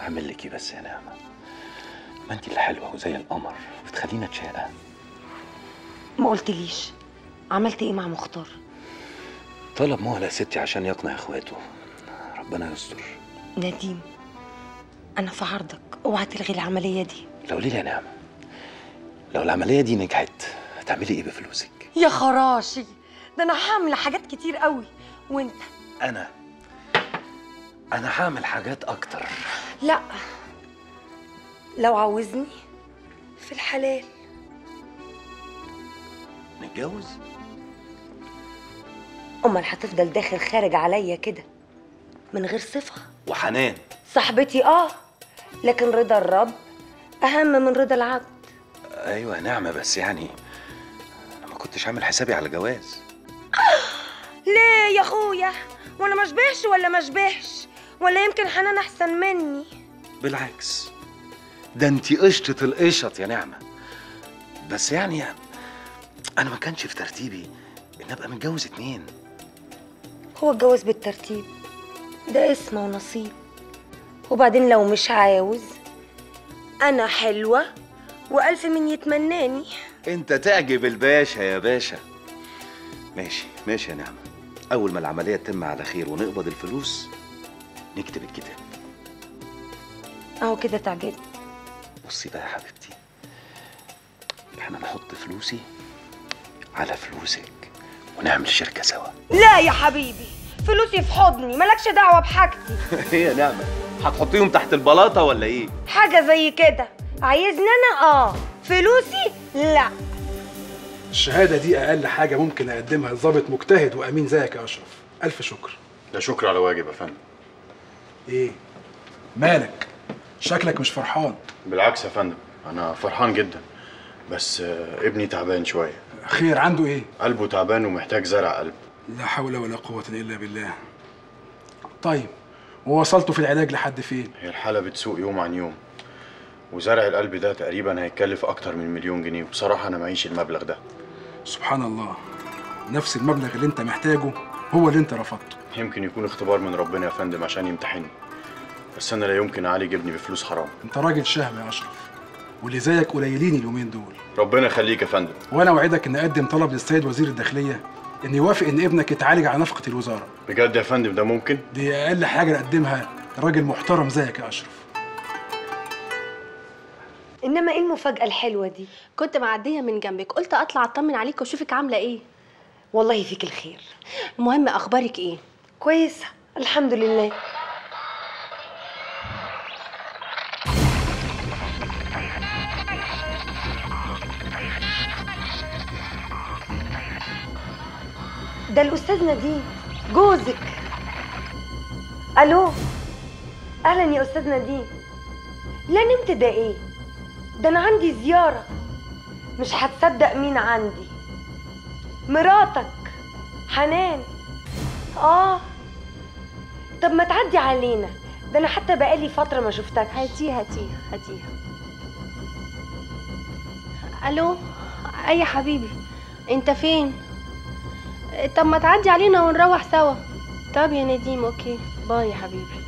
اعمل لك ايه بس يا نعمه ما انت اللي حلوه وزي القمر بتخلينا اتشقى ما قلتليش عملت ايه مع مختار طلب مهله يا ستي عشان يقنع اخواته ربنا يستر نديم انا في عرضك اوعى تلغي العمليه دي لو ليه يا نعمه لو العمليه دي نجحت هتعملي ايه بفلوسك يا خراشي ده انا هعمل حاجات كتير قوي وانت انا انا هعمل حاجات اكتر لا لو عاوزني في الحلال نتجوز امال هتفضل داخل خارج عليا كده من غير صفه وحنان صاحبتي اه لكن رضا الرب اهم من رضا العبد ايوه يا نعمه بس يعني انا ما كنتش عامل حسابي على جواز ليه يا اخويا وانا ما اشبهش ولا ما اشبهش ولا يمكن حنان احسن مني بالعكس ده انت قشطة القشط يا نعمة بس يعني انا ما كانش في ترتيبي ان ابقى متجوز اتنين هو الجواز بالترتيب ده اسم ونصيب وبعدين لو مش عاوز انا حلوه والف من يتمناني انت تعجب الباشا يا باشا ماشي ماشي يا نعمة اول ما العملية تتم على خير ونقبض الفلوس نكتب الكتاب اهو كده تعجبني بصي بقى يا حبيبتي احنا نحط فلوسي على فلوسك ونعمل شركة سوا لا يا حبيبي فلوسي في حضني مالكش دعوه بحاجتي ايه يا نعمة هتحطيهم تحت البلاطة ولا ايه حاجه زي كده عايزني انا اه فلوسي لا الشهادة دي أقل حاجة ممكن أقدمها لضابط مجتهد وأمين زيك يا أشرف ألف شكر ده شكر على واجب يا فندم إيه؟ مالك؟ شكلك مش فرحان بالعكس يا فندم انا فرحان جدا بس آه، ابني تعبان شويه خير عنده إيه؟ قلبه تعبان ومحتاج زرع قلب لا حول ولا قوة إلا بالله طيب ووصلتوا في العلاج لحد فين؟ هي الحاله بتسوء يوم عن يوم وزرع القلب ده تقريبا هيتكلف اكتر من مليون جنيه وبصراحه انا معيش المبلغ ده سبحان الله نفس المبلغ اللي أنت محتاجه هو اللي أنت رفضته يمكن يكون اختبار من ربنا يا فندم عشان يمتحني بس انا لا يمكن اعالج ابني بفلوس حرام أنت راجل شهم يا أشرف واللي زيك قليلين اليومين دول ربنا يخليك يا فندم وأنا أوعدك إن أقدم طلب للسيد وزير الداخلية إن يوافق إن ابنك يتعالج على نفقة الوزارة بجد يا فندم ده ممكن دي أقل حاجة نقدمها راجل محترم زيك يا أشرف انما ايه المفاجاه الحلوه دي كنت معديه من جنبك قلت اطلع اطمن عليك واشوفك عامله ايه والله فيك الخير المهم اخبارك ايه كويسه الحمد لله ده الاستاذ نديم جوزك الو اهلا يا استاذ نديم لا نمت ده ايه ده انا عندي زياره مش هتصدق مين عندي مراتك حنان اه طب ما تعدي علينا ده انا حتى بقالي فتره ما شفتك هاتيها هاتيها هاتيها الو اي يا حبيبي انت فين طب ما تعدي علينا ونروح سوا طب يا نديم اوكي باي يا حبيبي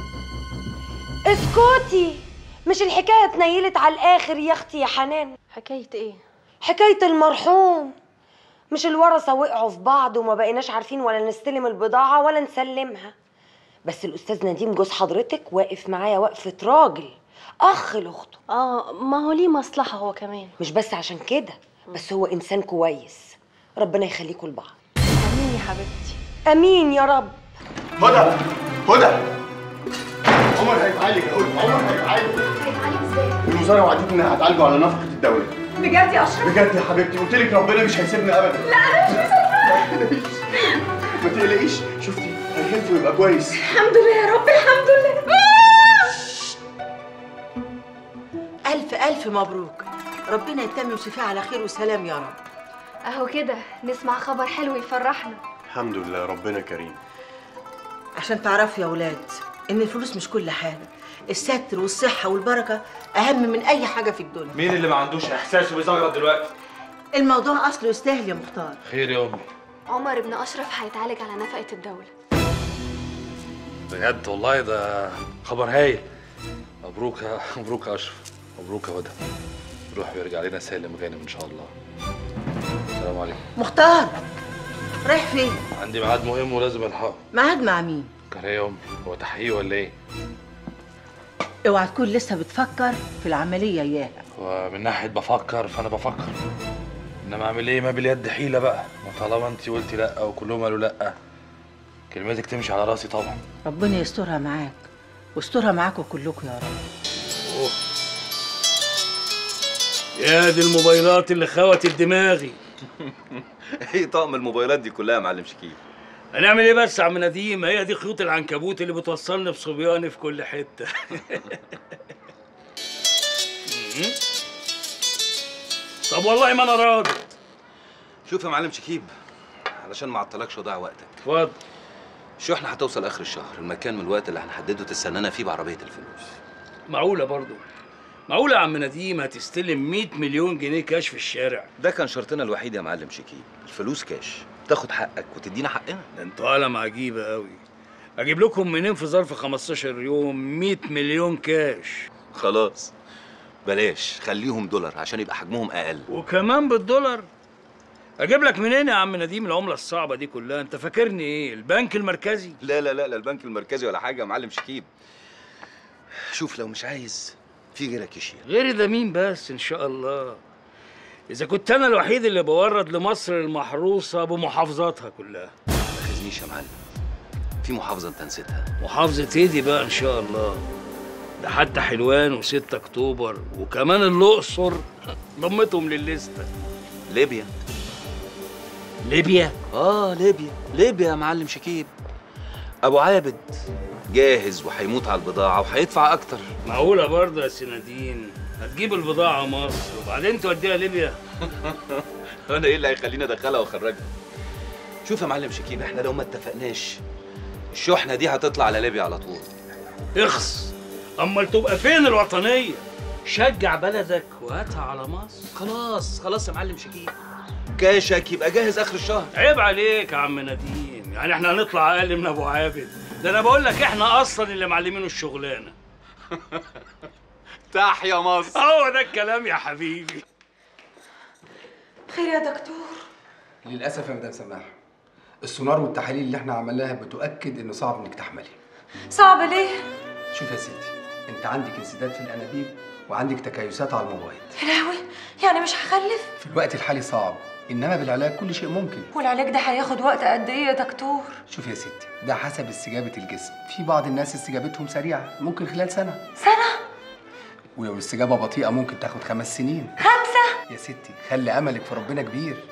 اسكتي مش الحكايه اتنيلت على الاخر يا اختي يا حنان حكايه ايه حكايه المرحوم مش الورثه وقعوا في بعض وما بقيناش عارفين ولا نستلم البضاعه ولا نسلمها بس الاستاذ نديم جوز حضرتك واقف معايا وقفه راجل اخ لاخته اه ما هو ليه مصلحه هو كمان مش بس عشان كده بس هو انسان كويس ربنا يخليكم لبعض امين يا حبيبتي امين يا رب هدى هدى عمر هيتعالج اقول عمر هيتعالج هيتعالج ازاي الوزاره وعدتني انها هتعالجه على نفقه الدوله بجد يا اشرف بجد يا حبيبتي قلت لك ربنا مش هيسيبني ابدا لا انا مش مصدقه ما تقلقيش شفتي هيخف ويبقى كويس الحمد لله يا رب الحمد لله ألف ألف مبروك ربنا يتمم شفاه على خير وسلام يا رب اهو كده نسمع خبر حلو يفرحنا الحمد لله ربنا كريم عشان تعرفوا يا ولاد إن الفلوس مش كل حاجة الستر والصحة والبركة أهم من أي حاجة في الدنيا مين اللي ما عندوش احساس وبيزغرط دلوقتي الموضوع أصله يستاهل يا مختار خير يا امي عمر ابن اشرف هيتعالج على نفقه الدوله بجد والله ده خبر هايل مبروك يا مبروك يا اشرف مبروك يا هدى روح ويرجع لنا سالم غانم ان شاء الله السلام عليكم مختار رايح فين عندي ميعاد مهم ولازم الحقه ميعاد مع مين كان ايه يا امي هو تحقيق ولا ايه اوعى تكون لسه بتفكر في العمليه اياها ومن ناحيه بفكر فانا بفكر انما اعمل ايه ما باليد حيله بقى ما طالما انت قلتي لا وكلهم قالوا لا كلمتك تمشي على راسي طبعا ربنا يسترها معاك واسترها معاكم كلكم يا رب يا دي الموبايلات اللي خوت دماغي ايه طقم الموبايلات دي كلها يا معلم شكيب هنعمل ايه بس يا عم نديم هي دي خيوط العنكبوت اللي بتوصلني بصبياني في كل حته مم. طب والله ما انا راضي شوف يا معلم شكيب علشان ما اعطلكش وضيع وقتك اتفضل شو احنا هتوصل اخر الشهر المكان من الوقت اللي هنحدده تستنانا فيه بعربيه الفلوس معقوله برضو معقوله يا عم نديم هتستلم 100 مليون جنيه كاش في الشارع ده كان شرطنا الوحيد يا معلم شكيب الفلوس كاش تاخد حقك وتدينا حقنا ده انتوا عالم عجيبه قوي اجيب لكم منين في ظرف 15 يوم 100 مليون كاش خلاص بلاش خليهم دولار عشان يبقى حجمهم اقل وكمان بالدولار اجيب لك منين يا عم نديم العمله الصعبه دي كلها انت فاكرني ايه البنك المركزي لا لا لا لا البنك المركزي ولا حاجه يا معلم شكيب شوف لو مش عايز في غيرك يشيل غيري ده مين بس ان شاء الله اذا كنت انا الوحيد اللي بورد لمصر المحروسه بمحافظاتها كلها ما تاخذنيش يا معلم في محافظه انت نسيتها محافظه ايه دي بقى ان شاء الله ده حتى حلوان و6 اكتوبر وكمان الاقصر ضمتهم للليسته ليبيا ليبيا اه ليبيا ليبيا يا معلم شكيب ابو عابد جاهز وهيموت على البضاعه وهيدفع اكتر معقوله برضه يا سنادين هتجيب البضاعه مصر وبعدين توديها ليبيا انا ايه اللي هيخليني ادخلها واخرجها شوف يا معلم شكيب احنا لو ما اتفقناش الشحنه دي هتطلع على ليبيا على طول اخص امال تبقى فين الوطنيه شجع بلدك وهاتها على مصر خلاص خلاص يا معلم شكيب كاشك يبقى جاهز اخر الشهر عيب عليك يا عم نديم يعني احنا هنطلع اقل من ابو عابد ده انا بقول لك احنا اصلا اللي معلمينه الشغلانه تحيا مصر هو ده الكلام يا حبيبي خير يا دكتور للاسف يا مدام سماح السونار والتحاليل اللي احنا عملناها بتؤكد انه صعب انك تحملي صعب ليه شوف يا ستي انت عندك انسداد في الانابيب وعندك تكيسات على الموبايل يا لهوي يعني مش هخلف في الوقت الحالي صعب انما بالعلاج كل شيء ممكن والعلاج ده هياخد وقت قد ايه يا دكتور شوف يا ستي ده حسب استجابه الجسم في بعض الناس استجابتهم سريعه ممكن خلال سنه سنه ولو الاستجابه بطيئه ممكن تاخد خمس سنين خمسه يا ستي خلي املك في ربنا كبير